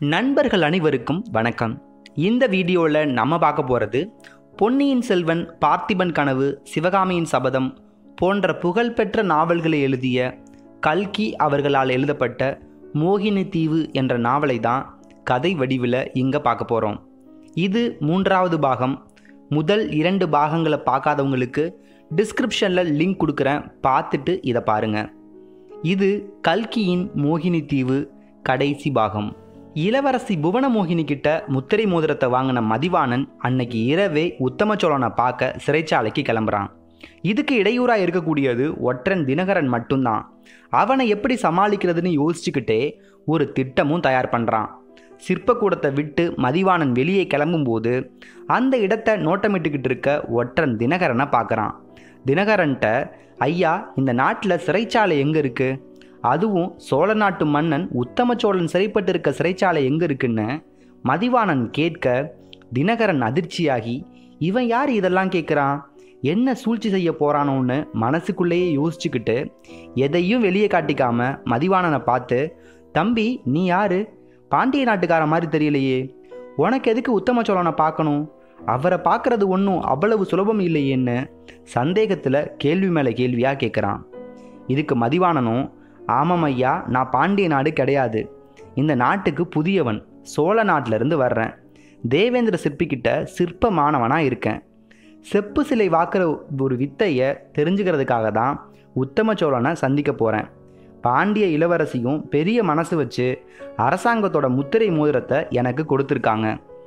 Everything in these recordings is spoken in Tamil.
நண்பர்கள் அனைவருக்கும் வணக்கம் இந்த வீடியோவில் நம்ம பார்க்க போகிறது பொன்னியின் செல்வன் பார்த்திபன் கனவு சிவகாமியின் சபதம் போன்ற புகழ்பெற்ற நாவல்களை எழுதிய கல்கி அவர்களால் எழுதப்பட்ட மோகினி தீவு என்ற நாவலை தான் கதை வடிவில் இங்கே பார்க்க போகிறோம் இது மூன்றாவது பாகம் முதல் இரண்டு பாகங்களை பார்க்காதவங்களுக்கு டிஸ்கிரிப்ஷனில் லிங்க் கொடுக்குறேன் பார்த்துட்டு இதை பாருங்கள் இது கல்கியின் மோகினி தீவு கடைசி பாகம் இளவரசி புவனமோகினி கிட்ட முத்திரை மோதிரத்தை வாங்கின மதிவாணன் அன்னைக்கு இரவே உத்தம சோழனை பார்க்க சிறைச்சாலைக்கு கிளம்புறான் இதுக்கு இடையூறா இருக்கக்கூடியது ஒற்றன் தினகரன் மட்டும்தான் அவனை எப்படி சமாளிக்கிறதுன்னு யோசிச்சுக்கிட்டே ஒரு திட்டமும் தயார் பண்ணுறான் சிற்பக்கூடத்தை விட்டு மதிவாணன் வெளியே கிளம்பும்போது அந்த இடத்தை நோட்டமிட்டுக்கிட்டு இருக்க ஒற்றன் தினகரனை பார்க்குறான் தினகரன்ட்ட ஐயா இந்த நாட்டில் சிறைச்சாலை எங்கே இருக்குது அதுவும் சோழ நாட்டு மன்னன் உத்தம சோழன் சிறைப்பட்டு இருக்க சிறைச்சாலை எங்கே இருக்குன்னு மதிவாணன் கேட்க தினகரன் அதிர்ச்சியாகி இவன் யார் இதெல்லாம் கேட்குறான் என்ன சூழ்ச்சி செய்ய போறானோன்னு மனசுக்குள்ளேயே யோசிச்சுக்கிட்டு எதையும் வெளியே காட்டிக்காம மதிவாணனை பார்த்து தம்பி நீ யாரு பாண்டிய நாட்டுக்கார மாதிரி தெரியலையே உனக்கு எதுக்கு உத்தம சோழனை பார்க்கணும் அவரை பார்க்கறது ஒன்றும் அவ்வளவு சுலபம் இல்லையேன்னு சந்தேகத்தில் கேள்வி மேலே கேள்வியாக கேட்குறான் இதுக்கு மதிவாணனும் ஆமாம் ஐயா நான் பாண்டிய நாடு கிடையாது இந்த நாட்டுக்கு புதியவன் சோழ நாட்டிலிருந்து வர்றேன் தேவேந்திர சிற்பிக்கிட்ட சிற்ப மாணவனாக இருக்கேன் செப்பு சிலை வாக்குற ஒரு வித்தையை தெரிஞ்சுக்கிறதுக்காக தான் உத்தம சோழனை சந்திக்க போகிறேன் பாண்டிய இளவரசியும் பெரிய மனசு வச்சு அரசாங்கத்தோட முத்திரை மோதிரத்தை எனக்கு கொடுத்துருக்காங்க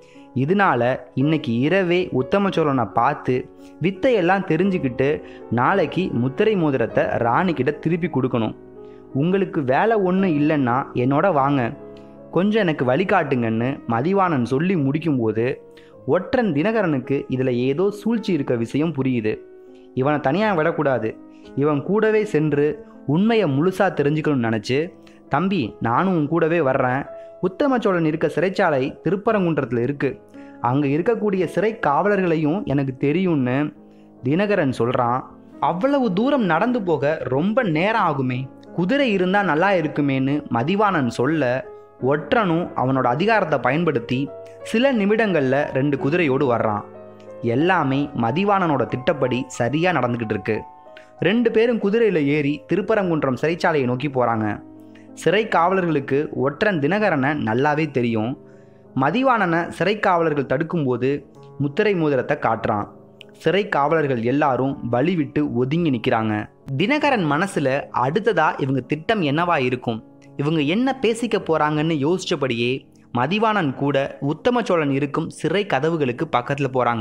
இதனால இன்னைக்கு இரவே உத்தம சோழனை பார்த்து வித்தையெல்லாம் தெரிஞ்சுக்கிட்டு நாளைக்கு முத்திரை மோதிரத்தை ராணிக்கிட்ட திருப்பி கொடுக்கணும் உங்களுக்கு வேலை ஒன்றும் இல்லைன்னா என்னோட வாங்க கொஞ்சம் எனக்கு வழிகாட்டுங்கன்னு மதிவாணன் சொல்லி முடிக்கும்போது ஒற்றன் தினகரனுக்கு இதில் ஏதோ சூழ்ச்சி இருக்க விஷயம் புரியுது இவனை தனியாக விடக்கூடாது இவன் கூடவே சென்று உண்மையை முழுசாக தெரிஞ்சுக்கணும்னு நினச்சி தம்பி நானும் உன் கூடவே வர்றேன் உத்தம சோழன் இருக்க சிறைச்சாலை திருப்பரங்குன்றத்தில் இருக்குது அங்கே இருக்கக்கூடிய சிறை காவலர்களையும் எனக்கு தெரியும்னு தினகரன் சொல்கிறான் அவ்வளவு தூரம் நடந்து போக ரொம்ப நேரம் ஆகுமே குதிரை இருந்தால் நல்லா இருக்குமேன்னு மதிவாணன் சொல்ல ஒற்றனும் அவனோட அதிகாரத்தை பயன்படுத்தி சில நிமிடங்களில் ரெண்டு குதிரையோடு வர்றான் எல்லாமே மதிவாணனோட திட்டப்படி சரியாக நடந்துக்கிட்டு இருக்கு ரெண்டு பேரும் குதிரையில் ஏறி திருப்பரங்குன்றம் சிறைச்சாலையை நோக்கி போகிறாங்க சிறை காவலர்களுக்கு ஒற்றன் தினகரனை நல்லாவே தெரியும் மதிவாணனை சிறை காவலர்கள் தடுக்கும்போது முத்திரை மோதிரத்தை காட்டுறான் சிறை காவலர்கள் எல்லாரும் வழி விட்டு ஒதுங்கி நிற்கிறாங்க தினகரன் மனசுல அடுத்ததா இவங்க திட்டம் என்னவா இருக்கும் இவங்க என்ன பேசிக்க போறாங்கன்னு யோசிச்சபடியே மதிவாணன் கூட உத்தம சோழன் இருக்கும் சிறை கதவுகளுக்கு பக்கத்தில் போறாங்க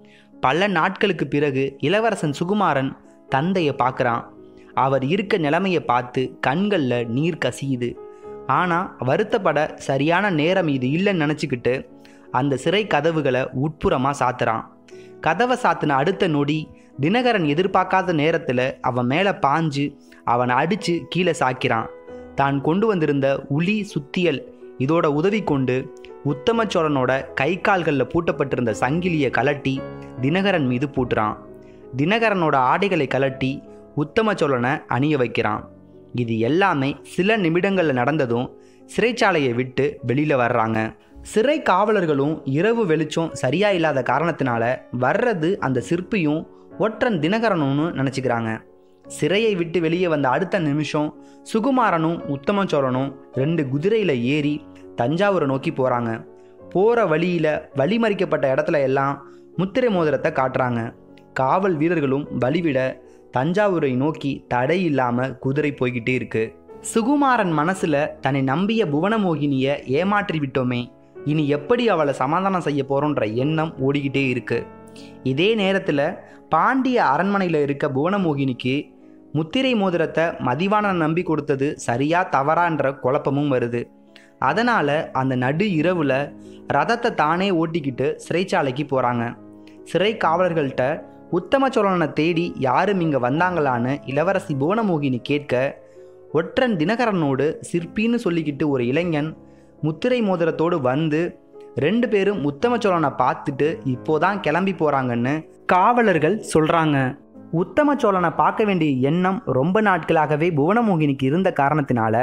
பல நாட்களுக்கு பிறகு இளவரசன் சுகுமாரன் தந்தையை பார்க்குறான் அவர் இருக்க நிலைமையை பார்த்து கண்களில் நீர் கசியுது ஆனால் வருத்தப்பட சரியான நேரம் இது இல்லைன்னு நினச்சிக்கிட்டு அந்த சிறை கதவுகளை உட்புறமாக சாத்துறான் கதவை சாத்தின அடுத்த நொடி தினகரன் எதிர்பார்க்காத நேரத்தில் அவன் மேலே பாஞ்சு அவனை அடித்து கீழே சாக்கிறான் தான் கொண்டு வந்திருந்த உளி சுத்தியல் இதோட உதவி கொண்டு உத்தம சோழனோட கை கால்களில் பூட்டப்பட்டிருந்த சங்கிலியை கலட்டி தினகரன் மீது பூட்டுறான் தினகரனோட ஆடைகளை கலட்டி உத்தம சோழனை அணிய வைக்கிறான் இது எல்லாமே சில நிமிடங்களில் நடந்ததும் சிறைச்சாலையை விட்டு வெளியில் வர்றாங்க சிறை காவலர்களும் இரவு வெளிச்சம் சரியா இல்லாத காரணத்தினால வர்றது அந்த சிற்பியும் ஒற்றன் தினகரனும்னு நினச்சிக்கிறாங்க சிறையை விட்டு வெளியே வந்த அடுத்த நிமிஷம் சுகுமாரனும் உத்தம சோழனும் ரெண்டு குதிரையில் ஏறி தஞ்சாவூரை நோக்கி போகிறாங்க போகிற வழியில் வழிமறிக்கப்பட்ட இடத்துல எல்லாம் முத்திரை மோதிரத்தை காட்டுறாங்க காவல் வீரர்களும் வழிவிட தஞ்சாவூரை நோக்கி தடை இல்லாமல் குதிரை போய்கிட்டே இருக்கு சுகுமாரன் மனசில் தன்னை நம்பிய புவனமோகினியை ஏமாற்றி விட்டோமே இனி எப்படி அவளை சமாதானம் செய்ய போகிறோன்ற எண்ணம் ஓடிக்கிட்டே இருக்கு இதே நேரத்தில் பாண்டிய அரண்மனையில் இருக்க புவனமோகினிக்கு முத்திரை மோதிரத்தை மதிவாணன் நம்பி கொடுத்தது சரியா தவறான்ற குழப்பமும் வருது அதனால் அந்த நடு இரவில் ரதத்தை தானே ஓட்டிக்கிட்டு சிறைச்சாலைக்கு போகிறாங்க சிறை காவலர்கள்ட்ட உத்தம சோழனை தேடி யாரும் இங்கே வந்தாங்களான்னு இளவரசி புவனமோகினி கேட்க ஒற்றன் தினகரனோடு சிற்பின்னு சொல்லிக்கிட்டு ஒரு இளைஞன் முத்திரை மோதிரத்தோடு வந்து ரெண்டு பேரும் உத்தம சோழனை பார்த்துட்டு இப்போதான் கிளம்பி போகிறாங்கன்னு காவலர்கள் சொல்கிறாங்க உத்தம சோழனை பார்க்க வேண்டிய எண்ணம் ரொம்ப நாட்களாகவே புவனமோகினிக்கு இருந்த காரணத்தினால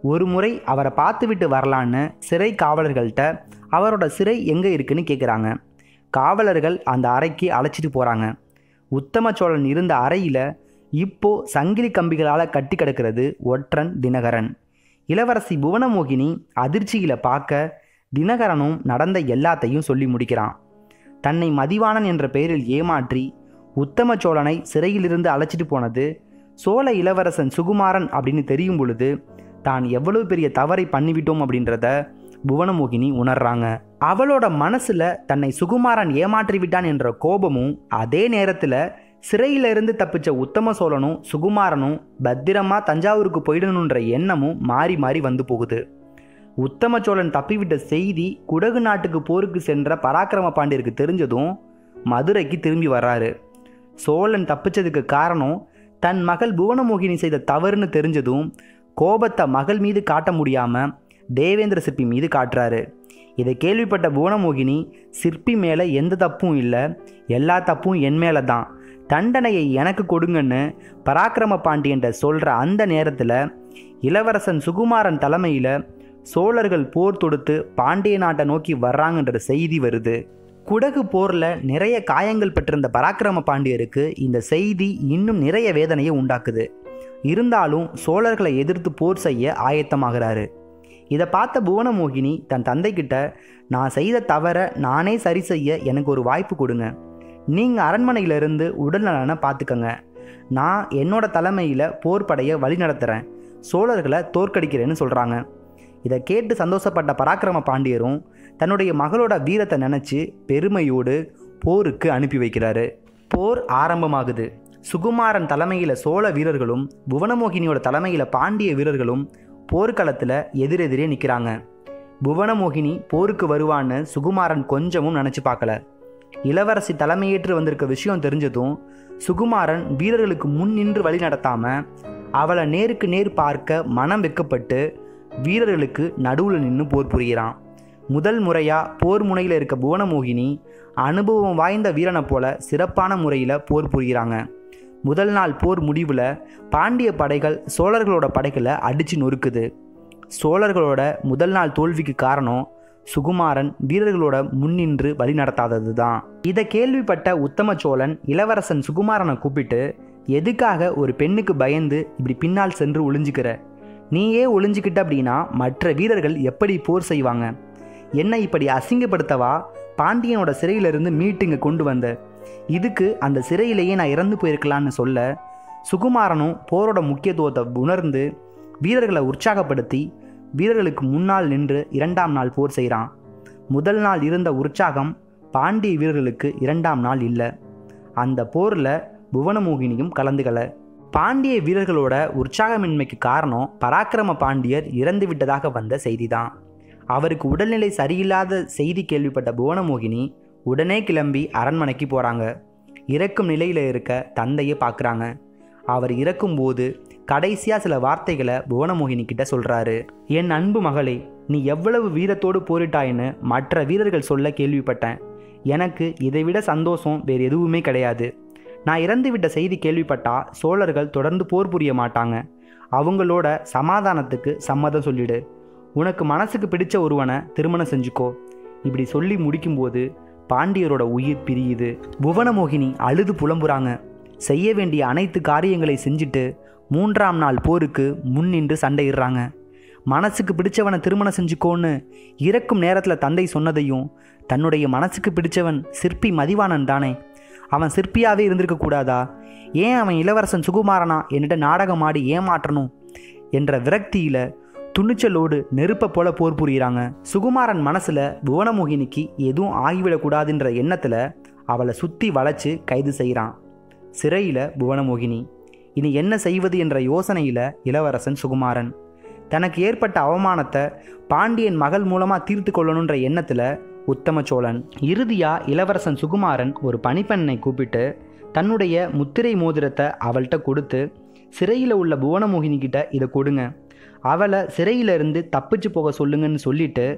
ஒரு முறை அவரை பார்த்துவிட்டு வரலான்னு சிறை காவலர்கள்ட்ட அவரோட சிறை எங்கே இருக்குன்னு கேட்குறாங்க காவலர்கள் அந்த அறைக்கு அழைச்சிட்டு போகிறாங்க உத்தம சோழன் இருந்த அறையில் இப்போ சங்கிலி கம்பிகளால் கட்டி கிடக்கிறது ஒற்றன் தினகரன் இளவரசி புவனமோகினி அதிர்ச்சியில் பார்க்க தினகரனும் நடந்த எல்லாத்தையும் சொல்லி முடிக்கிறான் தன்னை மதிவாணன் என்ற பெயரில் ஏமாற்றி உத்தம சோழனை சிறையிலிருந்து அழைச்சிட்டு போனது சோழ இளவரசன் சுகுமாரன் அப்படின்னு தெரியும் பொழுது தான் எவ்வளவு பெரிய தவறை பண்ணிவிட்டோம் அப்படின்றத புவனமோகினி உணர்றாங்க அவளோட மனசுல தன்னை சுகுமாரன் ஏமாற்றி விட்டான் என்ற கோபமும் அதே நேரத்தில் சிறையிலிருந்து தப்பிச்ச உத்தம சோழனும் சுகுமாரனும் பத்திரமா தஞ்சாவூருக்கு போயிடணுன்ற எண்ணமும் மாறி மாறி வந்து போகுது உத்தம சோழன் தப்பிவிட்ட செய்தி குடகு நாட்டுக்கு போருக்கு சென்ற பராக்கிரம பாண்டியருக்கு தெரிஞ்சதும் மதுரைக்கு திரும்பி வர்றாரு சோழன் தப்பிச்சதுக்கு காரணம் தன் மகள் புவனமோகினி செய்த தவறுன்னு தெரிஞ்சதும் கோபத்தை மகள் மீது காட்ட முடியாம தேவேந்திர சிற்பி மீது காட்டுறாரு இதை கேள்விப்பட்ட புவனமோகினி சிற்பி மேலே எந்த தப்பும் இல்லை எல்லா தப்பும் என் மேலே தான் தண்டனையை எனக்கு கொடுங்கன்னு பராக்கிரம பாண்டியன்ட்ட சொல்கிற அந்த நேரத்தில் இளவரசன் சுகுமாரன் தலைமையில் சோழர்கள் போர் தொடுத்து பாண்டிய நாட்டை நோக்கி வர்றாங்கன்ற செய்தி வருது குடகு போரில் நிறைய காயங்கள் பெற்றிருந்த பராக்கிரம பாண்டியருக்கு இந்த செய்தி இன்னும் நிறைய வேதனையை உண்டாக்குது இருந்தாலும் சோழர்களை எதிர்த்து போர் செய்ய ஆயத்தமாகிறாரு இதை பார்த்த புவனமோகினி தன் தந்தைக்கிட்ட நான் செய்த தவற நானே சரி செய்ய எனக்கு ஒரு வாய்ப்பு கொடுங்க நீங்கள் அரண்மனையிலிருந்து உடல் நலனை பார்த்துக்கங்க நான் என்னோட தலைமையில் போர் படையை வழி நடத்துகிறேன் சோழர்களை தோற்கடிக்கிறேன்னு சொல்கிறாங்க இதை கேட்டு சந்தோஷப்பட்ட பராக்கிரம பாண்டியரும் தன்னுடைய மகளோட வீரத்தை நினச்சி பெருமையோடு போருக்கு அனுப்பி வைக்கிறாரு போர் ஆரம்பமாகுது சுகுமாரன் தலைமையில் சோழ வீரர்களும் புவனமோகினியோட தலைமையில் பாண்டிய வீரர்களும் போர்க்களத்தில் எதிரெதிரே நிற்கிறாங்க புவனமோகினி போருக்கு வருவான்னு சுகுமாரன் கொஞ்சமும் நினச்சி பார்க்கல இளவரசி தலைமையேற்று வந்திருக்க விஷயம் தெரிஞ்சதும் சுகுமாரன் வீரர்களுக்கு முன் நின்று வழி நடத்தாம அவளை நேருக்கு நேர் பார்க்க மனம் வெக்கப்பட்டு வீரர்களுக்கு நடுவில் நின்று போர் புரிகிறான் முதல் முறையாக போர் முனையில் இருக்க புவனமோகினி அனுபவம் வாய்ந்த வீரனை போல சிறப்பான முறையில் போர் புரிகிறாங்க முதல் நாள் போர் முடிவில் பாண்டிய படைகள் சோழர்களோட படைகளை அடித்து நொறுக்குது சோழர்களோட முதல் நாள் தோல்விக்கு காரணம் சுகுமாரன் வீரர்களோட முன்னின்று வழி நடத்தாதது தான் இதை கேள்விப்பட்ட உத்தம சோழன் இளவரசன் சுகுமாரனை கூப்பிட்டு எதுக்காக ஒரு பெண்ணுக்கு பயந்து இப்படி பின்னால் சென்று ஒளிஞ்சுக்கிற நீயே ஒளிஞ்சுக்கிட்ட அப்படின்னா மற்ற வீரர்கள் எப்படி போர் செய்வாங்க என்னை இப்படி அசிங்கப்படுத்தவா பாண்டியனோட சிறையிலிருந்து மீட்டு இங்கே கொண்டு வந்த இதுக்கு அந்த சிறையிலேயே நான் இறந்து போயிருக்கலான்னு சொல்ல சுகுமாரனும் போரோட முக்கியத்துவத்தை உணர்ந்து வீரர்களை உற்சாகப்படுத்தி வீரர்களுக்கு முன்னால் நின்று இரண்டாம் நாள் போர் செய்கிறான் முதல் நாள் இருந்த உற்சாகம் பாண்டிய வீரர்களுக்கு இரண்டாம் நாள் இல்லை அந்த போரில் புவனமோகினியும் கலந்துக்கல பாண்டிய வீரர்களோட உற்சாகமின்மைக்கு காரணம் பராக்கிரம பாண்டியர் இறந்து விட்டதாக வந்த செய்திதான் அவருக்கு உடல்நிலை சரியில்லாத செய்தி கேள்விப்பட்ட புவனமோகினி உடனே கிளம்பி அரண்மனைக்கு போகிறாங்க இறக்கும் நிலையில் இருக்க தந்தையை பார்க்குறாங்க அவர் இறக்கும்போது கடைசியாக சில வார்த்தைகளை புவனமோகினி கிட்ட சொல்கிறாரு என் அன்பு மகளே நீ எவ்வளவு வீரத்தோடு போரிட்டாயின்னு மற்ற வீரர்கள் சொல்ல கேள்விப்பட்டேன் எனக்கு இதைவிட சந்தோஷம் வேறு எதுவுமே கிடையாது நான் இறந்து விட்ட செய்தி கேள்விப்பட்டா சோழர்கள் தொடர்ந்து போர் புரிய மாட்டாங்க அவங்களோட சமாதானத்துக்கு சம்மதம் சொல்லிடு உனக்கு மனசுக்கு பிடிச்ச ஒருவனை திருமணம் செஞ்சுக்கோ இப்படி சொல்லி முடிக்கும்போது பாண்டியரோட உயிர் பிரியுது புவனமோகினி அழுது புலம்புறாங்க செய்ய வேண்டிய அனைத்து காரியங்களை செஞ்சுட்டு மூன்றாம் நாள் போருக்கு முன்னின்று சண்டையிடுறாங்க மனசுக்கு பிடிச்சவனை திருமணம் செஞ்சுக்கோன்னு இறக்கும் நேரத்தில் தந்தை சொன்னதையும் தன்னுடைய மனசுக்கு பிடிச்சவன் சிற்பி மதிவாணன் தானே அவன் சிற்பியாகவே இருந்திருக்க கூடாதா ஏன் அவன் இளவரசன் சுகுமாரனா என்னிட்ட நாடகம் ஆடி ஏமாற்றணும் என்ற விரக்தியில் துணிச்சலோடு நெருப்பை போல போர் புரியுறாங்க சுகுமாரன் மனசில் புவனமோகினிக்கு எதுவும் ஆகிவிடக்கூடாதுன்ற எண்ணத்தில் அவளை சுற்றி வளைச்சு கைது செய்கிறான் சிறையில் புவனமோகினி இனி என்ன செய்வது என்ற யோசனையில் இளவரசன் சுகுமாரன் தனக்கு ஏற்பட்ட அவமானத்தை பாண்டியன் மகள் மூலமாக தீர்த்து கொள்ளணுன்ற எண்ணத்தில் உத்தம சோழன் இறுதியாக இளவரசன் சுகுமாரன் ஒரு பணிப்பெண்ணை கூப்பிட்டு தன்னுடைய முத்திரை மோதிரத்தை அவள்கிட்ட கொடுத்து சிறையில் உள்ள புவனமோகினி கிட்ட இதை கொடுங்க அவளை சிறையிலிருந்து தப்பிச்சு போக சொல்லுங்கன்னு சொல்லிட்டு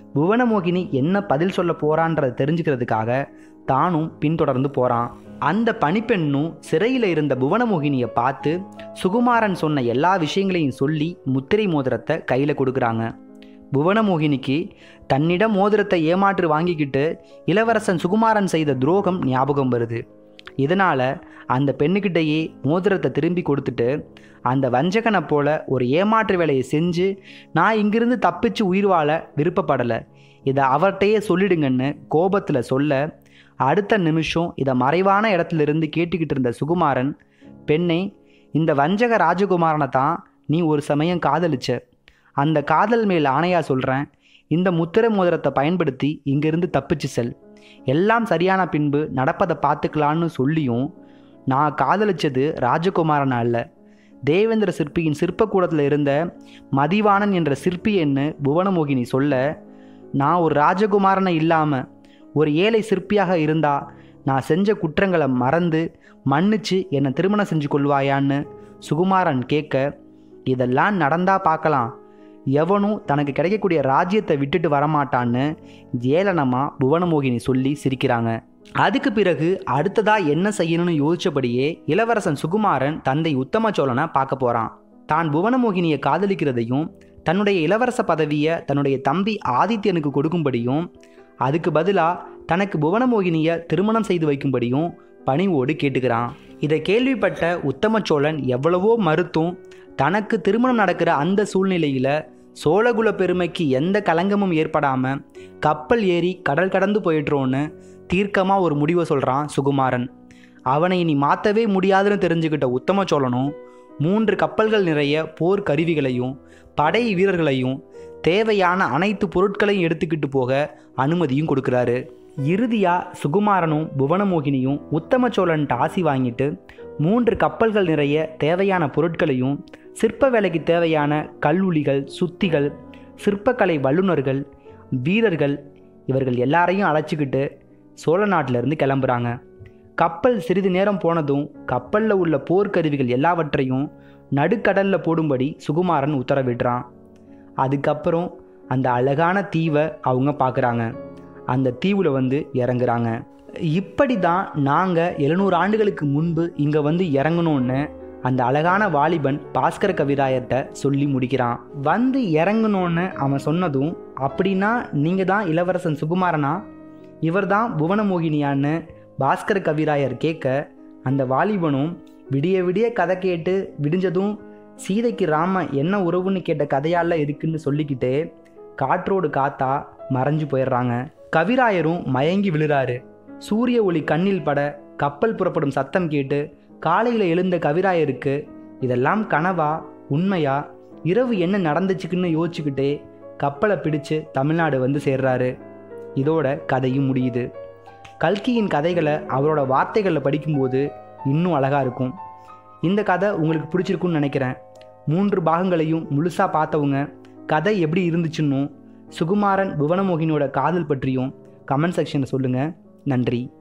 புவனமோகினி என்ன பதில் சொல்ல போறான்றதை தெரிஞ்சுக்கிறதுக்காக தானும் பின்தொடர்ந்து போறான் அந்த பணிப்பெண்ணும் சிறையில் இருந்த புவனமோகினியை பார்த்து சுகுமாரன் சொன்ன எல்லா விஷயங்களையும் சொல்லி முத்திரை மோதிரத்தை கையில் கொடுக்குறாங்க புவனமோகினிக்கு தன்னிடம் மோதிரத்தை ஏமாற்று வாங்கிக்கிட்டு இளவரசன் சுகுமாரன் செய்த துரோகம் ஞாபகம் வருது இதனால் அந்த பெண்ணுக்கிட்டேயே மோதிரத்தை திரும்பி கொடுத்துட்டு அந்த வஞ்சகனை போல ஒரு ஏமாற்று வேலையை செஞ்சு நான் இங்கிருந்து தப்பிச்சு உயிர் வாழ விருப்பப்படலை இதை அவர்கிட்டயே சொல்லிடுங்கன்னு கோபத்தில் சொல்ல அடுத்த நிமிஷம் இதை மறைவான இடத்துல இருந்து கேட்டுக்கிட்டு இருந்த சுகுமாரன் பெண்ணே இந்த வஞ்சக ராஜகுமாரனை தான் நீ ஒரு சமயம் காதலிச்ச அந்த காதல் மேல் ஆணையா சொல்கிறேன் இந்த முத்திர மோதிரத்தை பயன்படுத்தி இங்கிருந்து தப்பிச்சு செல் எல்லாம் சரியான பின்பு நடப்பதை பார்த்துக்கலான்னு சொல்லியும் நான் காதலிச்சது ராஜகுமாரன் அல்ல தேவேந்திர சிற்பியின் சிற்பக்கூடத்தில் இருந்த மதிவாணன் என்ற சிற்பி என்று புவனமோகினி சொல்ல நான் ஒரு ராஜகுமாரனை இல்லாமல் ஒரு ஏழை சிற்பியாக இருந்தா நான் செஞ்ச குற்றங்களை மறந்து மன்னிச்சு என்னை திருமணம் செஞ்சு கொள்வாயான்னு சுகுமாரன் கேட்க இதெல்லாம் நடந்தா பார்க்கலாம் எவனும் தனக்கு கிடைக்கக்கூடிய ராஜ்யத்தை விட்டுட்டு வரமாட்டான்னு ஏளனமா புவனமோகினி சொல்லி சிரிக்கிறாங்க அதுக்கு பிறகு அடுத்ததா என்ன செய்யணும்னு யோசிச்சபடியே இளவரசன் சுகுமாரன் தந்தை உத்தம சோழனை பார்க்க போறான் தான் புவனமோகினியை காதலிக்கிறதையும் தன்னுடைய இளவரச பதவியை தன்னுடைய தம்பி ஆதித்யனுக்கு கொடுக்கும்படியும் அதுக்கு பதிலாக தனக்கு புவனமோகினியை திருமணம் செய்து வைக்கும்படியும் பணிவோடு கேட்டுக்கிறான் இதை கேள்விப்பட்ட உத்தம சோழன் எவ்வளவோ மறுத்தும் தனக்கு திருமணம் நடக்கிற அந்த சூழ்நிலையில் சோழகுல பெருமைக்கு எந்த கலங்கமும் ஏற்படாமல் கப்பல் ஏறி கடல் கடந்து போயிட்டுறோன்னு தீர்க்கமாக ஒரு முடிவை சொல்கிறான் சுகுமாரன் அவனை இனி மாற்றவே முடியாதுன்னு தெரிஞ்சுக்கிட்ட உத்தம சோழனும் மூன்று கப்பல்கள் நிறைய போர் கருவிகளையும் படை வீரர்களையும் தேவையான அனைத்து பொருட்களையும் எடுத்துக்கிட்டு போக அனுமதியும் கொடுக்குறாரு இறுதியாக சுகுமாரனும் புவனமோகினியும் உத்தம சோழன்ட்ட ஆசி வாங்கிட்டு மூன்று கப்பல்கள் நிறைய தேவையான பொருட்களையும் சிற்ப வேலைக்கு தேவையான கல்லுளிகள் சுத்திகள் சிற்பக்கலை வல்லுநர்கள் வீரர்கள் இவர்கள் எல்லாரையும் அழைச்சிக்கிட்டு சோழ நாட்டிலிருந்து கிளம்புறாங்க கப்பல் சிறிது நேரம் போனதும் கப்பலில் உள்ள போர்க்கருவிகள் எல்லாவற்றையும் நடுக்கடலில் போடும்படி சுகுமாரன் உத்தரவிடுறான் அதுக்கப்புறம் அந்த அழகான தீவை அவங்க பார்க்குறாங்க அந்த தீவில் வந்து இறங்குறாங்க இப்படி தான் நாங்கள் எழுநூறு ஆண்டுகளுக்கு முன்பு இங்கே வந்து இறங்கணும்னு அந்த அழகான வாலிபன் பாஸ்கர கவிராயர்கிட்ட சொல்லி முடிக்கிறான் வந்து இறங்கணும்னு அவன் சொன்னதும் அப்படின்னா நீங்கள் தான் இளவரசன் சுகுமாரனா இவர் தான் புவனமோகினியான்னு பாஸ்கர கவிராயர் கேட்க அந்த வாலிபனும் விடிய விடிய கதை கேட்டு விடிஞ்சதும் சீதைக்கு ராம என்ன உறவுன்னு கேட்ட கதையால இருக்குன்னு சொல்லிக்கிட்டு காற்றோடு காத்தா மறைஞ்சு போயிடுறாங்க கவிராயரும் மயங்கி விழுறாரு சூரிய ஒளி கண்ணில் பட கப்பல் புறப்படும் சத்தம் கேட்டு காலையில் எழுந்த கவிராயருக்கு இதெல்லாம் கனவா உண்மையா இரவு என்ன நடந்துச்சுக்குன்னு யோசிச்சுக்கிட்டே கப்பலை பிடிச்சு தமிழ்நாடு வந்து சேர்றாரு இதோட கதையும் முடியுது கல்கியின் கதைகளை அவரோட வார்த்தைகளில் படிக்கும்போது இன்னும் அழகாக இருக்கும் இந்த கதை உங்களுக்கு பிடிச்சிருக்குன்னு நினைக்கிறேன் மூன்று பாகங்களையும் முழுசாக பார்த்தவங்க கதை எப்படி இருந்துச்சுன்னும் சுகுமாரன் புவனமோகினியோட காதல் பற்றியும் கமெண்ட் செக்ஷனில் சொல்லுங்கள் நன்றி